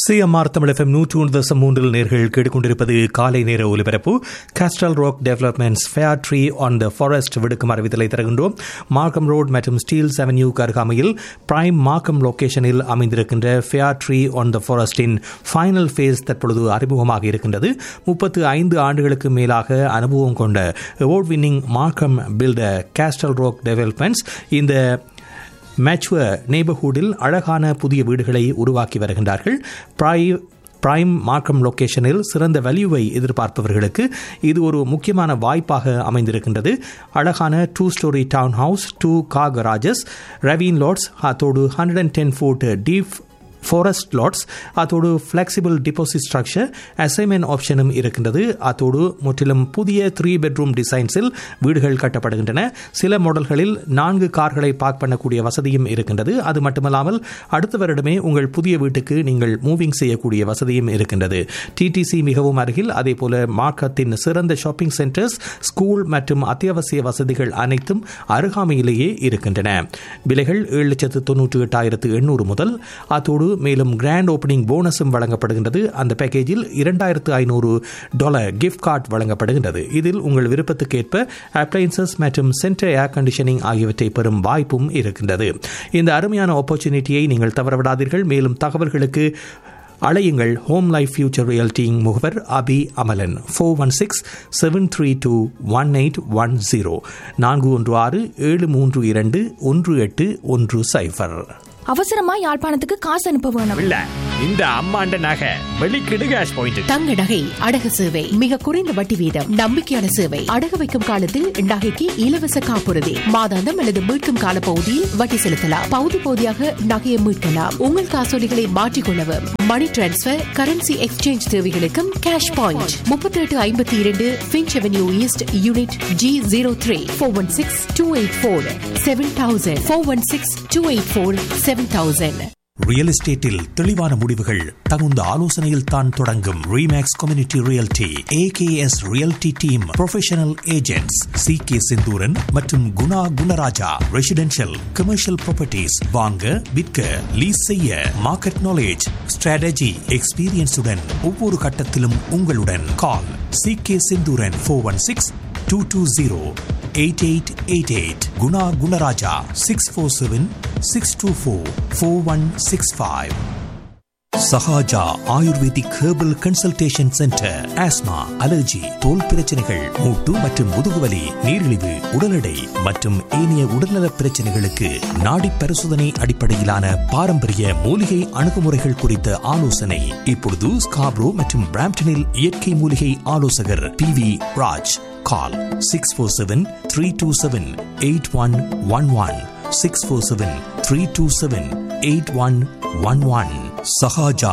CMR Tamil FM நூற்று ஒன்று தசம் மூன்றில் நேர்கள் கேட்டுக்கொண்டிருப்பது காலை நேர ஒலிபரப்பு Castle Rock Developments Fair Tree on the Forest விடுக்கும் அறிவித்தலை தருகின்றோம் மார்க்கம் ரோட் மற்றும் ஸ்டீல்ஸ் அவென்யூக்கு அருகாமையில் பிரைம் மார்க்கம் லொகேஷனில் அமைந்திருக்கின்ற ஃபேர் ட்ரீ ஆன் த ஃபாரஸ்டின் ஃபைனல் ஃபேஸ் தற்பொழுது அறிமுகமாக இருக்கின்றது முப்பத்து ஐந்து ஆண்டுகளுக்கு மேலாக அனுபவம் கொண்ட award winning Markham builder Castle Rock Developments இந்த மேச்சுவ நெய்பர்ஹுடில் அழகான புதிய வீடுகளை உருவாக்கி வருகின்றார்கள் பிரை பிரைம் மார்க்கம் லொக்கேஷனில் சிறந்த வேல்யூவை எதிர்பார்ப்பவர்களுக்கு இது ஒரு முக்கியமான வாய்ப்பாக அமைந்திருக்கின்றது அழகான two storey town house two car garages ravine lots அத்தோடு hundred and ten foot deep forest lots அதோடு ஃப்ளெக்சிபிள் டிபாசிட் ஸ்ட்ரக்சர் அசைன்மெண்ட் ஆப்ஷனும் இருக்கின்றது அதோடு முற்றிலும் புதிய த்ரீ பெட்ரூம் டிசைன்ஸில் வீடுகள் கட்டப்படுகின்றன சில மாடல்களில் நான்கு கார்களை பார்க் பண்ணக்கூடிய வசதியும் இருக்கின்றது அது மட்டுமல்லாமல் அடுத்த வருடமே உங்கள் புதிய வீட்டுக்கு நீங்கள் மூவிங் செய்யக்கூடிய வசதியும் இருக்கின்றது டிடிசி மிகவும் அருகில் அதே போல மார்க்கத்தின் சிறந்த ஷாப்பிங் சென்டர்ஸ் ஸ்கூல் மற்றும் அத்தியாவசிய வசதிகள் அனைத்தும் அருகாமையிலேயே இருக்கின்றன விலைகள் ஏழு லட்சத்து தொன்னூற்றி எட்டாயிரத்து எண்ணூறு முதல் அதோடு மேலும் கிராண்ட் ஓப்பனிங் போனஸும் வழங்கப்படுகின்றது அந்த பேக்கேஜில் இரண்டாயிரத்து ஐநூறு டாலர் கிஃப்ட் கார்டு வழங்கப்படுகின்றது இதில் உங்கள் விருப்பத்துக்கேற்ப அப்ளைன்சஸ் மற்றும் சென்டர் ஏர் கண்டிஷனிங் ஆகியவற்றை பெறும் வாய்ப்பும் இருக்கின்றது இந்த அருமையான ஆப்பர்ச்சுனிட்டியை நீங்கள் தவறவிடாதீர்கள் மேலும் தகவல்களுக்கு அழையுங்கள் ஹோம் லைஃப் ஃபியூச்சர் ரியல்டிங் முகவர் Abi Amalan four one six seven three two one eight one zero நான்கு ஒன்று ஆறு ஏழு மூன்று இரண்டு ஒன்று எட்டு ஒன்று சைஃபர் அவசரமா யாழ்ப்பாணத்துக்கு காசு அனுப்ப வேணும் இல்ல இந்த அம்மாண்ட நகை வெளிக்கிடு கேஷ் பாயிண்ட் தங்க நகை அடகு சேவை மிக குறைந்த வட்டி வீதம் நம்பிக்கையான சேவை அடகு வைக்கும் காலத்தில் நகைக்கு இலவச காப்புறுதி மாதாந்தம் அல்லது மீட்கும் கால பகுதியில் வட்டி செலுத்தலாம் பகுதி பகுதியாக நகையை மீட்கலாம் உங்கள் காசோலிகளை மாற்றிக்கொள்ளவும் மணி டிரான்ஸ்பர் கரன்சி எக்ஸ்சேஞ்ச் தேவைகளுக்கும் கேஷ் பாயிண்ட் முப்பத்தி எட்டு ஐம்பத்தி இரண்டு Finch Avenue East unit G zero three four one six two eight four seven thousand four one six two eight four seven thousand real எஸ்டேட்டில் தெளிவான முடிவுகள் தகுந்த ஆலோசனையில் தான் தொடங்கும் Remax community realty AKS realty team professional agents C K Senthuran மற்றும் Guna Gunaraja residential commercial properties வாங்க விற்க லீஸ் செய்ய மார்க்கெட் நாலேஜ் ஸ்ட்ராட்டஜி எக்ஸ்பீரியன்ஸுடன் ஒவ்வொரு கட்டத்திலும் உங்களுடன் call C K Senthuran four one six two two zero eight eight eight eight Guna Gunaraja six four seven six two four four one six five Sahaja ayurvedic herbal consultation centre asthma allergy தோல் பிரச்சனைகள் மூட்டு மற்றும் முதுகுவலி நீரிழிவு உடல் எடை மற்றும் ஏனைய உடல்நலப் பிரச்சனைகளுக்கு நாடி பரிசோதனை அடிப்படையிலான பாரம்பரிய மூலிகை அணுகுமுறைகள் குறித்த ஆலோசனை இப்பொழுது ஸ்காப்ரோ மற்றும் பிராம்டனில் இயற்கை மூலிகை ஆலோசகர் P V Raj call six four seven three two seven eight one one one six four seven three two seven eight one one one Sahaja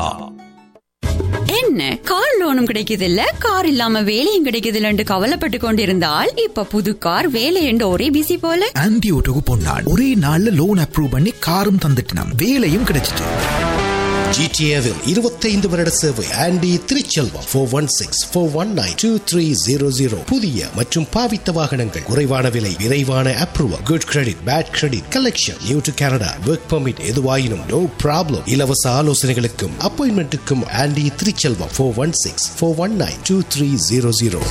என்ன கார் லோனும் கிடைக்குது இல்ல கார் இல்லாம வேலையும் கிடைக்குது இல்லன்னு கவலைப்பட்டு கொண்டிருந்தால் இப்ப புது கார் வேலை என்று ஒரே பிசி போல ஆன்டி ஓட்டோக்கு பொன்னாள் ஒரே நாள்ல லோன் அப்ரூவ் பண்ணி காரும் தந்துட்டினாம் வேலையும் கிடைச்சிட்டு ஜிடிஏவில் இருபத்தைந்து வருட சேவை Andy Thiruchelvam four one six four one nine two three zero zero புதிய மற்றும் பாவித்த வாகனங்கள் குறைவான விலை விரைவான approval good credit bad credit collection new to Canada work permit எதுவாயினும் நோ ப்ராப்ளம் இலவச ஆலோசனைகளுக்கும் அப்பாயின்மெண்ட்டுக்கும் Andy Thiruchelvam four one six four one nine two three zero zero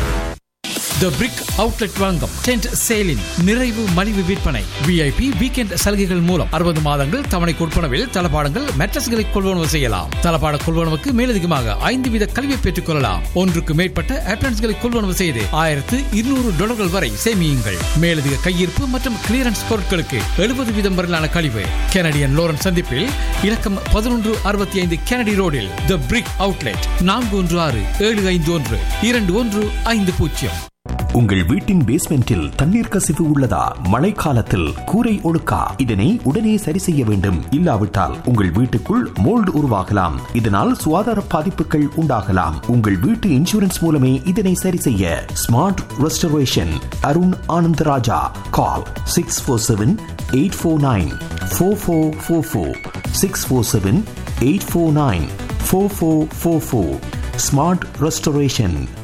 the Brick outlet வழங்கும் டென்ட் சேலின் நிறைவு மலிவு விற்பனை விஐபி வீக்கெண்ட் சலுகைகள் மூலம் அறுபது மாதங்கள் தவணை கொடுப்பனவில் தளபாடங்கள் மெட்ரஸ்களை கொள்வனவு செய்யலாம் தளபாட கொள்வனவுக்கு மேலதிகமாக ஐந்து வீத கல்வியை பெற்றுக் கொள்ளலாம் ஒன்றுக்கு மேற்பட்ட அப்ரன்ஸ்களை கொள்வனவு செய்து ஆயிரத்து இருநூறு டாலர்கள் வரை சேமியுங்கள் மேலதிக கையிருப்பு மற்றும் கிளியரன்ஸ் பொருட்களுக்கு எழுபது வீதம் வரையிலான கழிவு கெனடியன் லோரன் சந்திப்பில் இலக்கம் பதினொன்று அறுபத்தி ஐந்து கெனடி ரோடில் த பிரிக் அவுட்லெட் நான்கு ஒன்று ஆறு ஏழு ஐந்து ஒன்று இரண்டு ஒன்று ஐந்து பூஜ்ஜியம் உங்கள் வீட்டின் பேஸ்மெண்டில் தண்ணீர் கசிவு உள்ளதா மழைக்காலத்தில் கூரை ஒழுக்கா இதனை உடனே சரி செய்ய வேண்டும் இல்லாவிட்டால் உங்கள் வீட்டுக்குள் மோல்டு உருவாகலாம் இதனால் சுகாதார பாதிப்புகள் உண்டாகலாம் உங்கள் வீட்டு இன்சூரன்ஸ் மூலமே இதனை சரி செய்ய smart restoration Arun Anand Raja call six four seven eight four nine four four four four six four seven eight four nine four four four four smart restoration